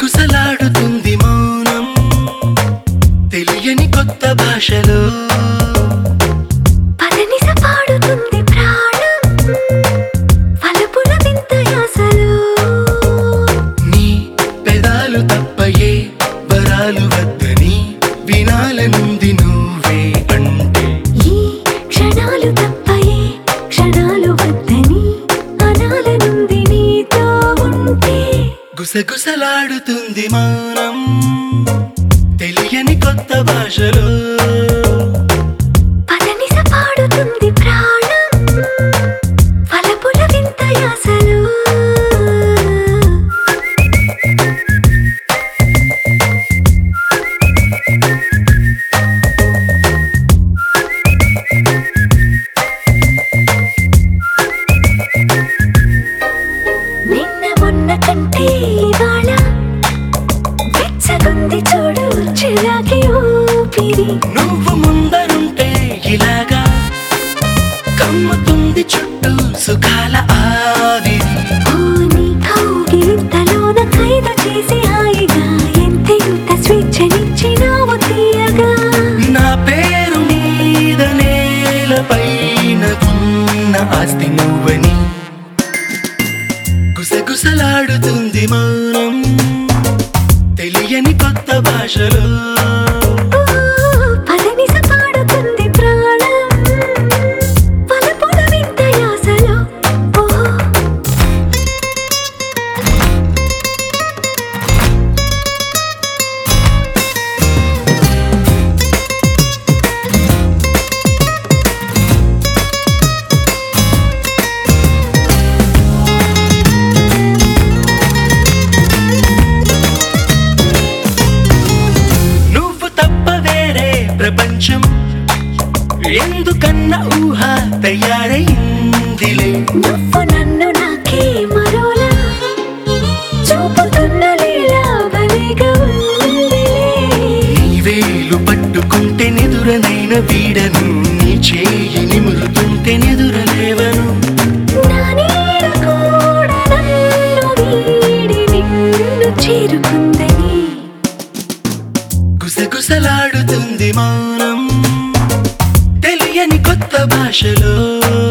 గుసగుసలాడుతుంది మౌనం తెలియని కొత్త భాషలో పదనిస పాడుతుంది ప్రాణం వలపుల వింత యాసలో నీ పెదాలు తప్పయే వరాలు వద్దని వినాలనుంది నువ్వే అంటే ఈ క్షణాలు తప్పయే క్షణాలు వద్దని అనాలనుంది నీతో ఉంటే గుసగుసలాడుతుంది మౌనం తెలియని కొత్త భాషలో పదనిస పాడుతుంది ప్రాణం వలపుల వింత యాసలో నిన్న మొన్న కంటే ఇవాళ వెచ్చగుంది చూడు చిరాకి ఊపిరి నువ్వు ముందరుంటే ఇలాగా కమ్ముతుంది చుట్టూ సుఖాల ఆవిరి ఓ నీ కౌగిలింతలోన ఖైదు చేసి హాయిగా ఎంతెంత స్వేచ్ఛనిచ్చినావు తీయగా నా పేరు మీద నేలపైన ఉన్న ఆస్తి నువ్వని గుసగుసలాడుతుంది మౌనం తెలియని కొత్త భాషలో ఓ పదనిస పాడుతుంది ప్రాణం వలపుల వింత యాసలో ఓ నువ్వు తప్ప వేరే ప్రపంచం ఎందుకన్న ఊహ తయారైందిలే నువ్వు నన్ను నాకే మరోలా చూపుతున్న లీలా భలేగా ఉందిలే నీ వేలు పట్టుకుంటే నిదురనైన వీడను నీ చేయి నిమురుతుంటే నిదురలేవను నా నీడ కూడా నన్ను వీడి నిన్ను చేరుకుందని గుసగుసలాడుతుంది మౌనం తెలియని కొత్త భాషలో